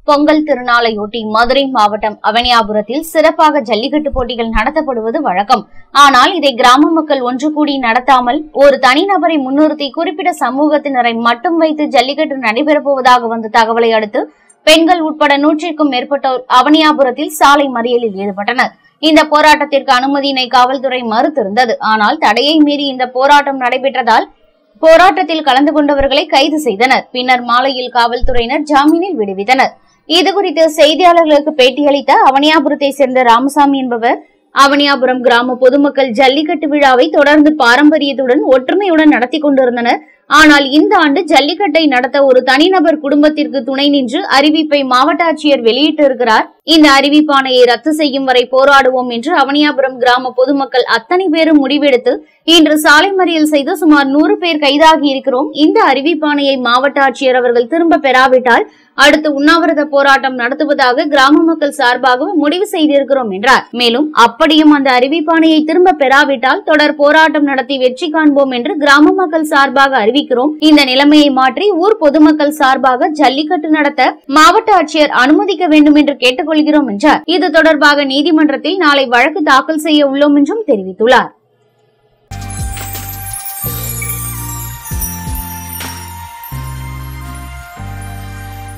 பொங்கல் திருநாளையொட்டி மதுரை மாவட்டம் அவனியாபுரத்தில் சிறப்பாக ஜல்லிக்கட்டு போட்டிகள் நடத்தப்படுவது வழக்கம் ஆனால் இதை கிராம மக்கள் ஒன்று கூடி நடத்தாமல் ஒரு தனிநபரை முன்னிறுத்தி குறிப்பிட்ட சமூகத்தினரை மட்டும் வைத்து ஜல்லிக்கட்டு நடைபெறப்போவதாக வந்த தகவலை அடுத்து பெண்கள் உட்பட நூற்றிற்கும் மேற்பட்டோர் அவனியாபுரத்தில் சாலை மறியலில் ஈடுபட்டனர் இந்த போராட்டத்திற்கு அனுமதியினை காவல்துறை மறுத்திருந்தது ஆனால் தடையை மீறி இந்த போராட்டம் நடைபெற்றதால் போராட்டத்தில் கலந்து கொண்டவர்களை கைது செய்தனர் பின்னர் மாலையில் காவல்துறையினர் ஜாமீனில் விடுவித்தனர் இதுகுறித்து செய்தியாளர்களுக்கு பேட்டியளித்த அவனியாபுரத்தை சேர்ந்த ராமசாமி என்பவர் அவனியாபுரம் கிராம பொதுமக்கள் ஜல்லிக்கட்டு விழாவை தொடர்ந்து பாரம்பரியத்துடன் ஒற்றுமையுடன் நடத்தி கொண்டிருந்தனர் ஆனால் இந்த ஆண்டு ஜல்லிக்கட்டை நடத்த ஒரு தனிநபர் குடும்பத்திற்கு துணை நின்று அறிவிப்பை மாவட்ட ஆட்சியர் வெளியிட்டிருக்கிறார் இந்த அறிவிப்பாணையை ரத்து செய்யும் வரை போராடுவோம் என்று அவனியாபுரம் கிராம பொதுமக்கள் அத்தனை பேரும் முடிவெடுத்து இன்று சாலை மறியல் செய்து சுமார் நூறு பேர் கைதாகி இருக்கிறோம் இந்த அறிவிப்பாணையை மாவட்ட ஆட்சியர் அவர்கள் திரும்ப பெறாவிட்டால் அடுத்து உண்ணாவிரத போராட்டம் நடத்துவதாக கிராம மக்கள் சார்பாக முடிவு செய்திருக்கிறோம் என்றார் மேலும் அப்படியும் அந்த அறிவிப்பாணையை திரும்ப பெறாவிட்டால் தொடர் போராட்டம் நடத்தி வெற்றி காண்போம் என்று கிராம மக்கள் சார்பாக அறிவிக்கிறோம் இந்த நிலைமையை மாற்றி ஊர் பொதுமக்கள் சார்பாக ஜல்லிக்கட்டு நடத்த மாவட்ட ஆட்சியர் அனுமதிக்க வேண்டும் என்று கேட்டுக்கொள்கிறோம் என்றார் இது தொடர்பாக நீதிமன்றத்தில் நாளை வழக்கு தாக்கல் செய்ய உள்ளோம் என்றும் தெரிவித்துள்ளார்